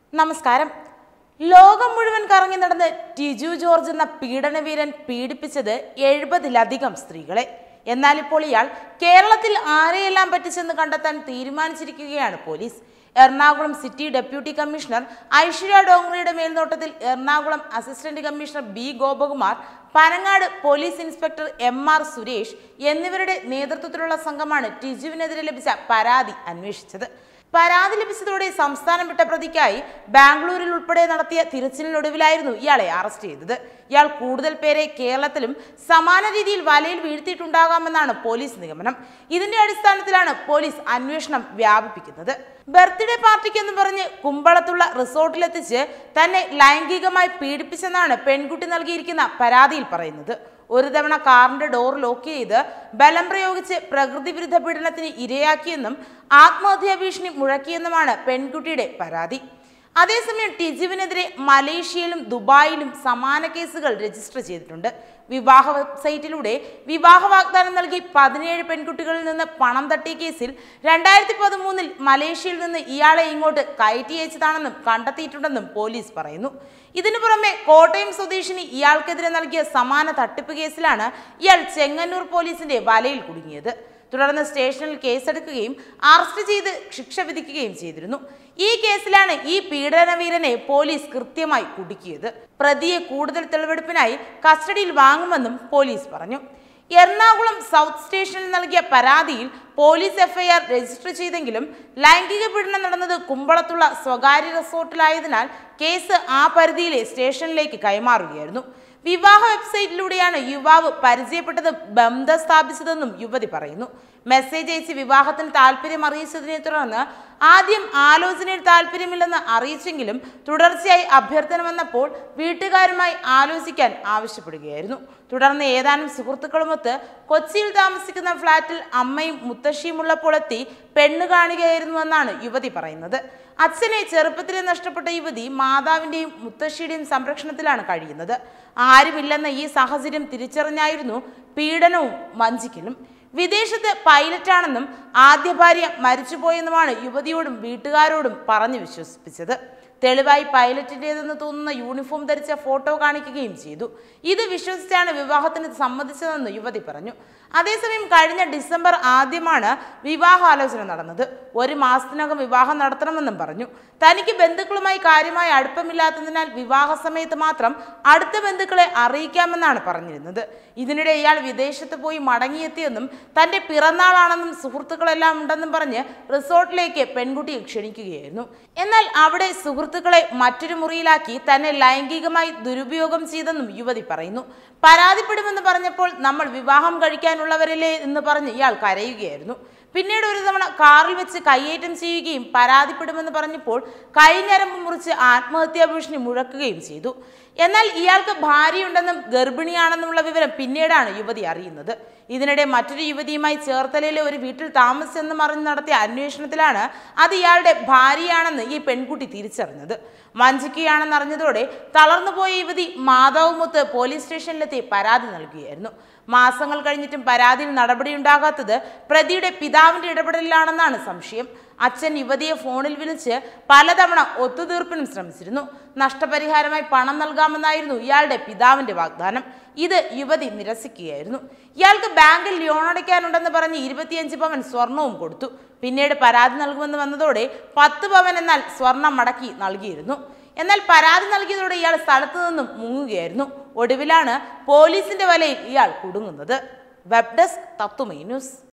നമസ്കാരം ലോകം മുഴുവൻ കറങ്ങി നടന്ന് ടിജു ജോർജ് എന്ന പീഡനവീരൻ പീഡിപ്പിച്ചത് എഴുപതിലധികം സ്ത്രീകളെ എന്നാൽ ഇപ്പോൾ ഇയാൾ കേരളത്തിൽ ആരെയെല്ലാം പറ്റിച്ചെന്ന് കണ്ടെത്താൻ തീരുമാനിച്ചിരിക്കുകയാണ് police Ernakulam city deputy commissioner Aishwarya ഡോങ്റിയുടെ മേൽനോട്ടത്തിൽ Ernakulam assistant commissioner B Gopakumar Panangad police inspector M R Suresh എന്നിവരുടെ നേതൃത്വത്തിലുള്ള സംഘമാണ് ടിജുവിനെതിരെ ലഭിച്ച പരാതി അന്വേഷിച്ചത് പരാതി ലഭിച്ചതോടെ സംസ്ഥാനം വിട്ട പ്രതിക്കായി ബാംഗ്ലൂരിൽ ഉൾപ്പെടെ നടത്തിയ തിരച്ചിലിനൊടുവിലായിരുന്നു ഇയാളെ അറസ്റ്റ് ചെയ്തത് ഇയാൾ കൂടുതൽ പേരെ കേരളത്തിലും സമാന രീതിയിൽ വലയിൽ വീഴ്ത്തിയിട്ടുണ്ടാകാമെന്നാണ് പോലീസ് നിഗമനം ഇതിന്റെ അടിസ്ഥാനത്തിലാണ് പോലീസ് അന്വേഷണം വ്യാപിപ്പിക്കുന്നത് ബർത്ത്ഡേ പാർട്ടിക്കെന്ന് പറഞ്ഞ് കുമ്പളത്തുള്ള റിസോർട്ടിലെത്തിച്ച് തന്നെ ലൈംഗികമായി പീഡിപ്പിച്ചെന്നാണ് പെൺകുട്ടി നൽകിയിരിക്കുന്ന പരാതിയിൽ പറയുന്നത് ഒരു തവണ കാറിന്റെ ഡോർ ലോക്ക് ചെയ്ത് ബലം പ്രയോഗിച്ച് പ്രകൃതി വിരുദ്ധ പീഡനത്തിന് ഇരയാക്കിയെന്നും ആത്മഹത്യാ ഭീഷണി മുഴക്കിയെന്നുമാണ് പെൺകുട്ടിയുടെ പരാതി അതേസമയം ടിജുവിനെതിരെ മലേഷ്യയിലും ദുബായിലും സമാന കേസുകൾ രജിസ്റ്റർ ചെയ്തിട്ടുണ്ട് വിവാഹ വെബ്സൈറ്റിലൂടെ വിവാഹ വാഗ്ദാനം നൽകി പതിനേഴ് പെൺകുട്ടികളിൽ നിന്ന് പണം തട്ടിയ കേസിൽ രണ്ടായിരത്തി പതിമൂന്നിൽ മലേഷ്യയിൽ നിന്ന് ഇയാളെ ഇങ്ങോട്ട് കയറ്റി അയച്ചതാണെന്നും കണ്ടെത്തിയിട്ടുണ്ടെന്നും പോലീസ് പറയുന്നു ഇതിനു പുറമെ കോട്ടയം സ്വദേശിനി ഇയാൾക്കെതിരെ നൽകിയ സമാന തട്ടിപ്പ് കേസിലാണ് ഇയാൾ ചെങ്ങന്നൂർ പോലീസിന്റെ വലയിൽ കുടുങ്ങിയത് തുടർന്ന് സ്റ്റേഷനിൽ കേസെടുക്കുകയും അറസ്റ്റ് ചെയ്ത് ശിക്ഷ വിധിക്കുകയും ചെയ്തിരുന്നു ഈ കേസിലാണ് ഈ പീഡനവീരനെ പോലീസ് കൃത്യമായി കുടുക്കിയത് പ്രതിയെ കൂടുതൽ തെളിവെടുപ്പിനായി കസ്റ്റഡിയിൽ വാങ്ങുമെന്നും പോലീസ് പറഞ്ഞു എറണാകുളം സൗത്ത് സ്റ്റേഷനിൽ നൽകിയ പരാതിയിൽ പോലീസ് എഫ്ഐആർ രജിസ്റ്റർ ചെയ്തെങ്കിലും ലൈംഗിക പീഡനം നടന്നത് കുമ്പളത്തുള്ള സ്വകാര്യ റിസോർട്ടിലായതിനാൽ കേസ് ആ പരിധിയിലെ സ്റ്റേഷനിലേക്ക് കൈമാറുകയായിരുന്നു വിവാഹ വെബ്സൈറ്റിലൂടെയാണ് യുവാവ് പരിചയപ്പെട്ടത് ബന്ധം സ്ഥാപിച്ചതെന്നും യുവതി പറയുന്നു മെസ്സേജ് അയച്ച് വിവാഹത്തിന് താല്പര്യം അറിയിച്ചതിനെ തുടർന്ന് ആദ്യം ആലോചനയിൽ താല്പര്യമില്ലെന്ന് അറിയിച്ചെങ്കിലും തുടർച്ചയായി അഭ്യർത്ഥന വന്നപ്പോൾ വീട്ടുകാരുമായി ആലോചിക്കാൻ ആവശ്യപ്പെടുകയായിരുന്നു തുടർന്ന് ഏതാനും സുഹൃത്തുക്കളുമൊത്ത് കൊച്ചിയിൽ താമസിക്കുന്ന ഫ്ളാറ്റിൽ അമ്മയും മുത്തശ്ശിയും ഉള്ളപ്പോൾ എത്തി പെണ്ണ് കാണുകയായിരുന്നുവെന്നാണ് യുവതി പറയുന്നത് അച്ഛനെ ചെറുപ്പത്തിലെ നഷ്ടപ്പെട്ട യുവതി മാതാവിന്റെയും മുത്തശ്ശിയുടെയും സംരക്ഷണത്തിലാണ് കഴിയുന്നത് ആരുമില്ലെന്ന ഈ സാഹചര്യം തിരിച്ചറിഞ്ഞായിരുന്നു പീഡനവും വഞ്ചിക്കലും വിദേശത്ത് പൈലറ്റാണെന്നും ആദ്യ ഭാര്യ മരിച്ചുപോയെന്നുമാണ് യുവതിയോടും വീട്ടുകാരോടും പറഞ്ഞു വിശ്വസിപ്പിച്ചത് തെളിവായി പൈലറ്റിൻ്റെതെന്ന് തോന്നുന്ന യൂണിഫോം ധരിച്ച ഫോട്ടോ കാണിക്കുകയും ചെയ്തു ഇത് വിശ്വസിച്ചാണ് വിവാഹത്തിന് സമ്മതിച്ചതെന്ന് യുവതി പറഞ്ഞു അതേസമയം കഴിഞ്ഞ ഡിസംബർ ആദ്യമാണ് വിവാഹാലോചന നടന്നത് ഒരു മാസത്തിനകം വിവാഹം നടത്തണമെന്നും പറഞ്ഞു തനിക്ക് ബന്ധുക്കളുമായി കാര്യമായ അടുപ്പമില്ലാത്തതിനാൽ വിവാഹ സമയത്ത് മാത്രം അടുത്ത ബന്ധുക്കളെ അറിയിക്കാമെന്നാണ് പറഞ്ഞിരുന്നത് ഇതിനിടെ ഇയാൾ വിദേശത്ത് പോയി മടങ്ങിയെത്തിയെന്നും തന്റെ പിറന്നാളാണെന്നും സുഹൃത്തുക്കളെല്ലാം ഉണ്ടെന്നും പറഞ്ഞ് റിസോർട്ടിലേക്ക് പെൺകുട്ടിയെ ക്ഷണിക്കുകയായിരുന്നു എന്നാൽ അവിടെ സുഹൃത്തുക്കളെ മറ്റൊരു മുറിയിലാക്കി തന്നെ ലൈംഗികമായി ദുരുപയോഗം ചെയ്തെന്നും യുവതി പറയുന്നു പരാതിപ്പെടുമെന്ന് പറഞ്ഞപ്പോൾ നമ്മൾ വിവാഹം കഴിക്കാനുള്ളവരല്ലേ എന്ന് പറഞ്ഞ് ഇയാൾ കരയുകയായിരുന്നു പിന്നീട് ഒരു തവണ കാറിൽ വെച്ച് കയ്യേറ്റം ചെയ്യുകയും പരാതിപ്പെടുമെന്ന് പറഞ്ഞപ്പോൾ കൈഞ്ഞരമ്പ് മുറിച്ച് ആത്മഹത്യാ ഭീഷണി മുഴക്കുകയും ചെയ്തു എന്നാൽ ഇയാൾക്ക് ഭാര്യയുണ്ടെന്നും ഗർഭിണിയാണെന്നുമുള്ള വിവരം പിന്നീടാണ് യുവതി അറിയുന്നത് ഇതിനിടെ മറ്റൊരു യുവതിയുമായി ചേർത്തലയിലെ ഒരു വീട്ടിൽ താമസിച്ചെന്ന് അറിഞ്ഞ് നടത്തിയ അന്വേഷണത്തിലാണ് അത് ഇയാളുടെ ഭാര്യയാണെന്ന് ഈ പെൺകുട്ടി തിരിച്ചറിഞ്ഞത് വഞ്ചിക്കുകയാണെന്ന് അറിഞ്ഞതോടെ തളർന്നുപോയ യുവതി മാതാവുമൊത്ത് പോലീസ് സ്റ്റേഷനിലെത്തി പരാതി നൽകുകയായിരുന്നു മാസങ്ങൾ കഴിഞ്ഞിട്ടും പരാതിയിൽ നടപടിയുണ്ടാകാത്തത് പ്രതിയുടെ പിതാവിന്റെ ഇടപെടലിലാണെന്നാണ് സംശയം അച്ഛൻ യുവതിയെ ഫോണിൽ വിളിച്ച് പലതവണ ഒത്തുതീർപ്പിനും ശ്രമിച്ചിരുന്നു നഷ്ടപരിഹാരമായി പണം നൽകാമെന്നായിരുന്നു ഇയാളുടെ പിതാവിന്റെ വാഗ്ദാനം ഇത് യുവതി നിരസിക്കുകയായിരുന്നു ഇയാൾക്ക് ബാങ്കിൽ ലോൺ അടയ്ക്കാനുണ്ടെന്ന് പറഞ്ഞ് ഇരുപത്തിയഞ്ച് പവൻ സ്വർണവും കൊടുത്തു പിന്നീട് പരാതി നൽകുമെന്ന് വന്നതോടെ പത്ത് പവൻ എന്നാൽ സ്വർണം മടക്കി നൽകിയിരുന്നു എന്നാൽ പരാതി നൽകിയതോടെ ഇയാൾ സ്ഥലത്തു നിന്നും മുങ്ങുകയായിരുന്നു ഒടുവിലാണ് പോലീസിന്റെ വലയിൽ ഇയാൾ കുടുങ്ങുന്നത് വെബ് ഡെസ്ക് തത്തുമൈ ന്യൂസ്